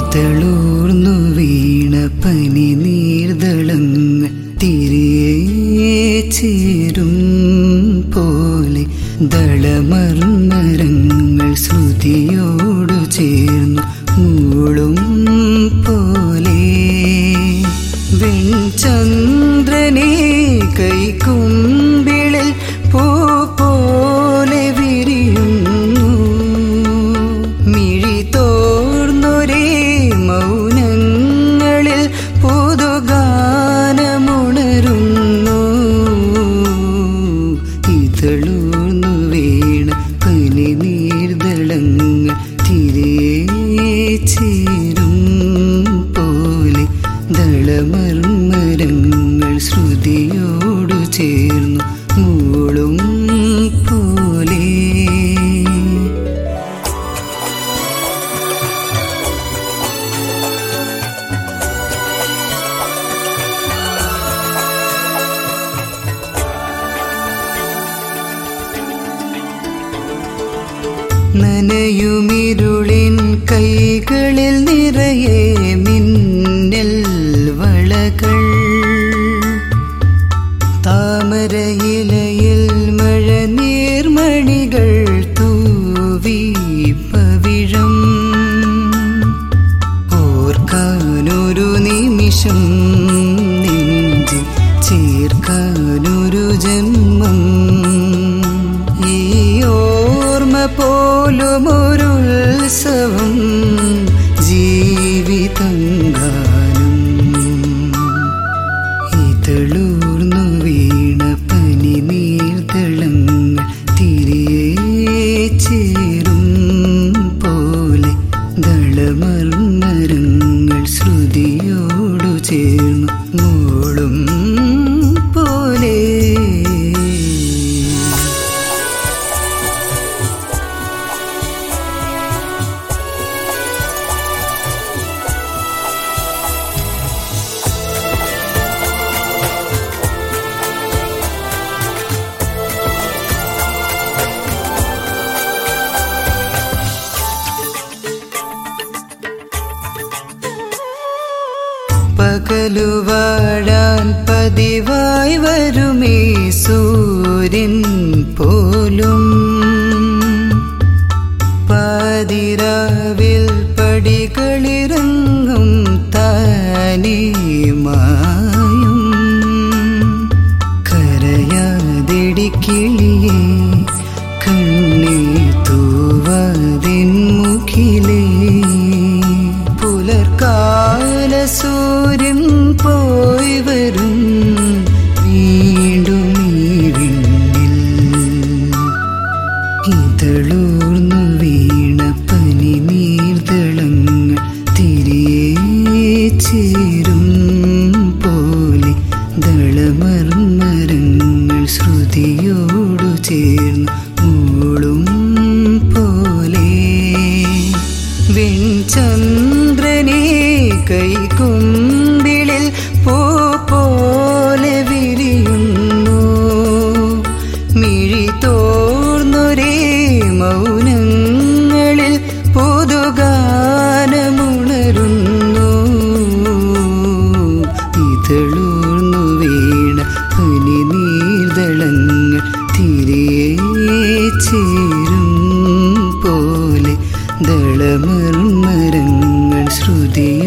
ഇതളൂർന്നു വീണ പനി നീർദളങ്ങൾ തിരികെ ചേരും പോലെ ദളമർമരങ്ങൾ ശ്രുതിയോടു ചേർന്നു മൂളും പോലെ വെൺചന്ദ്രനെ കൈക്കുമ്പിളിൽ പൂ പോലെ വിരിയുന്നു മിഴി തോർന്നൊരേ മൗനങ്ങളിൽ പുതുഗാനമുണരുന്നു ഇതളൂർന്നു വീണ പനി നീർദളങ്ങൾ തിരികെ ചേരും പോലെ ദളമർമരങ്ങൾ ശ്രുതിയോടു ചേർന്നു മൂളും പോലെ നനയുമിരുളിൻ കൈകളിൽ നിറയെ മിന്നൽ വളകൾ താമരയിലയിൽ മഴ നീർമണികൾ തൂവി പവിഴം ഓർക്കാനൊരു നിമിഷം നെഞ്ചിൽ ചേർക്കാനൊരു ജന്മം ഈ ഓർമ്മ പോലും ഒരു ഉത്സവം ജീവിതങ്കാനം ഇതളൂർന്നു വീണ പനി നീർദളങ്ങൾ തിരികെ ചേരും പോലെ ദളമർമരങ്ങൾ ശ്രുതിയോടു ചേർന്നു മൂളും പോലെ പകലുവാഴാൻ പതിവായി വരുമേ സൂര്യൻ പോലും പാതിരാവിൽ പടികളിറങ്ങും താനേ മായും കരയാതിടിക്കിളിയേ കണ്ണീ തൂവാതിൻ മുഖിലേ പുലർക്കാല സൂര്യൻ പോയി വരും വീണ്ടും ഈ വിണ്ണിൽ ഇതളൂർന്നു വീണ പനി നീർദളങ്ങൾ തിരികെ ചേരും പോലെ ദളമർമരങ്ങൾ ശ്രുതിയോടു ചേർന്നു മൂളും പോലെ വെൺചന്ദ്രനെ കൈകുമ്പിളിൽ പൂ പോലെ വിരിയുന്നു മിഴി തോർന്നൊരേ മൗനങ്ങളിൽ പുതുഗാനമുണരുന്നു ഇതളൂർന്നു വീണ പനി നീർദളങ്ങൾ തിരികെ ചേരും പോലെ ദളമർമരങ്ങൾ ശ്രുതി